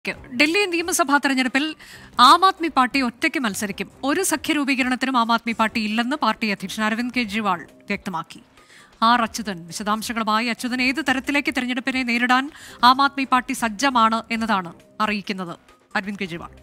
ഡൽഹി നിയമസഭാ തെരഞ്ഞെടുപ്പിൽ ആം ആദ്മി പാർട്ടി ഒറ്റയ്ക്ക് മത്സരിക്കും ഒരു സഖ്യ രൂപീകരണത്തിനും ആം ആദ്മി പാർട്ടി ഇല്ലെന്ന് പാർട്ടി അധ്യക്ഷൻ അരവിന്ദ് കെജ്രിവാൾ വ്യക്തമാക്കി ആർ അച്യുതൻ വിശദാംശങ്ങളുമായി അച്യുതൻ ഏത് തരത്തിലേക്ക് തെരഞ്ഞെടുപ്പിനെ നേരിടാൻ ആം ആദ്മി പാർട്ടി സജ്ജമാണ് എന്നതാണ് അറിയിക്കുന്നത് അരവിന്ദ് കെജ്രിവാൾ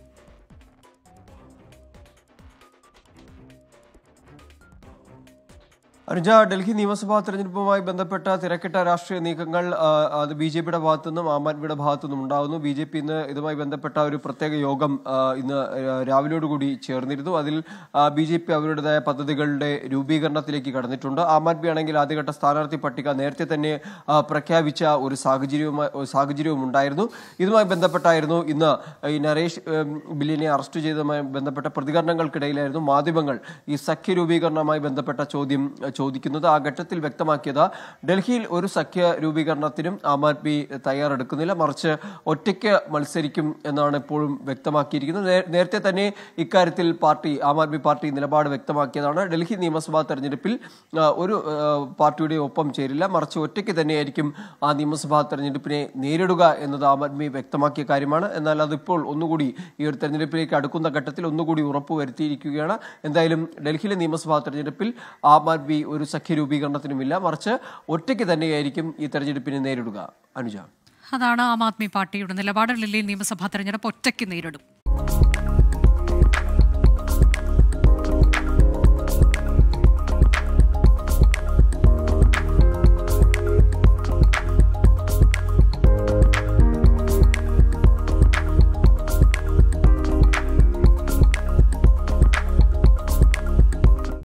അനുജ ഡൽഹി നിയമസഭാ തെരഞ്ഞെടുപ്പുമായി ബന്ധപ്പെട്ട തിരക്കിട്ട രാഷ്ട്രീയ നീക്കങ്ങൾ ആ, അത് ബി ജെ പിയുടെ ഭാഗത്തുനിന്നും ആം ആദ്മിയുടെ ഭാഗത്തുനിന്നും ഉണ്ടാകുന്നു ബി ജെ പി ഇന്ന് ഇതുമായി ബന്ധപ്പെട്ട ഒരു പ്രത്യേക യോഗം ആ, ഇന്ന് രാവിലെയോടുകൂടി ചേർന്നിരുന്നു അതിൽ ബി ജെ പി അവരുടേതായ പദ്ധതികളുടെ രൂപീകരണത്തിലേക്ക് കടന്നിട്ടുണ്ട് ആം ആദ്മി ആണെങ്കിൽ ആദ്യഘട്ട സ്ഥാനാർത്ഥി പട്ടിക നേരത്തെ തന്നെ ആ, പ്രഖ്യാപിച്ച ഒരു സാഹചര്യവുമായി ഒരു സാഹചര്യവും ഉണ്ടായിരുന്നു ഇതുമായി ബന്ധപ്പെട്ടായിരുന്നു ഇന്ന് ഈ നരേഷ് ഉം, ബില്ലിനെ അറസ്റ്റ് ചെയ്തതുമായി ബന്ധപ്പെട്ട പ്രതികരണങ്ങൾക്കിടയിലായിരുന്നു മാധ്യമങ്ങൾ ഈ സഖ്യ രൂപീകരണവുമായി ബന്ധപ്പെട്ട ചോദ്യം അഹ്, ചോദിക്കുന്നത് ആ ഘട്ടത്തിൽ വ്യക്തമാക്കിയത് ഡൽഹിയിൽ ഒരു സഖ്യ രൂപീകരണത്തിനും ആം ആദ്മി തയ്യാറെടുക്കുന്നില്ല മറിച്ച് ഒറ്റയ്ക്ക് മത്സരിക്കും എന്നാണ് ഇപ്പോഴും വ്യക്തമാക്കിയിരിക്കുന്നത് നേ- നേരത്തെ തന്നെ ഇക്കാര്യത്തിൽ പാർട്ടി ആം ആദ്മി പാർട്ടി നിലപാട് വ്യക്തമാക്കിയതാണ് ഡൽഹി നിയമസഭാ തെരഞ്ഞെടുപ്പിൽ ആ, ഒരു ആ, പാർട്ടിയുടെ ഒപ്പം ചേരില്ല മറിച്ച് ഒറ്റയ്ക്ക് തന്നെയായിരിക്കും ആ നിയമസഭാ തെരഞ്ഞെടുപ്പിനെ നേരിടുക എന്നത് ആം ആദ്മി വ്യക്തമാക്കിയ കാര്യമാണ് എന്നാൽ അതിപ്പോൾ ഒന്നുകൂടി ഈ ഒരു തെരഞ്ഞെടുപ്പിലേക്ക് അടുക്കുന്ന ഘട്ടത്തിൽ ഒന്നുകൂടി ഉറപ്പുവരുത്തിയിരിക്കുകയാണ് എന്തായാലും ഡൽഹിയിലെ നിയമസഭാ തെരഞ്ഞെടുപ്പിൽ ആം ആദ്മി ഒരു സഖ്യ രൂപീകരണത്തിനുമില്ല മറിച്ച് ഒറ്റയ്ക്ക് തന്നെയായിരിക്കും ഈ തെരഞ്ഞെടുപ്പിനെ നേരിടുക അനുജ അതാണ് ആം ആദ്മി പാർട്ടിയുടെ നിലപാട് ഡൽഹി നിയമസഭാ തെരഞ്ഞെടുപ്പ് ഒറ്റയ്ക്ക് നേരിടും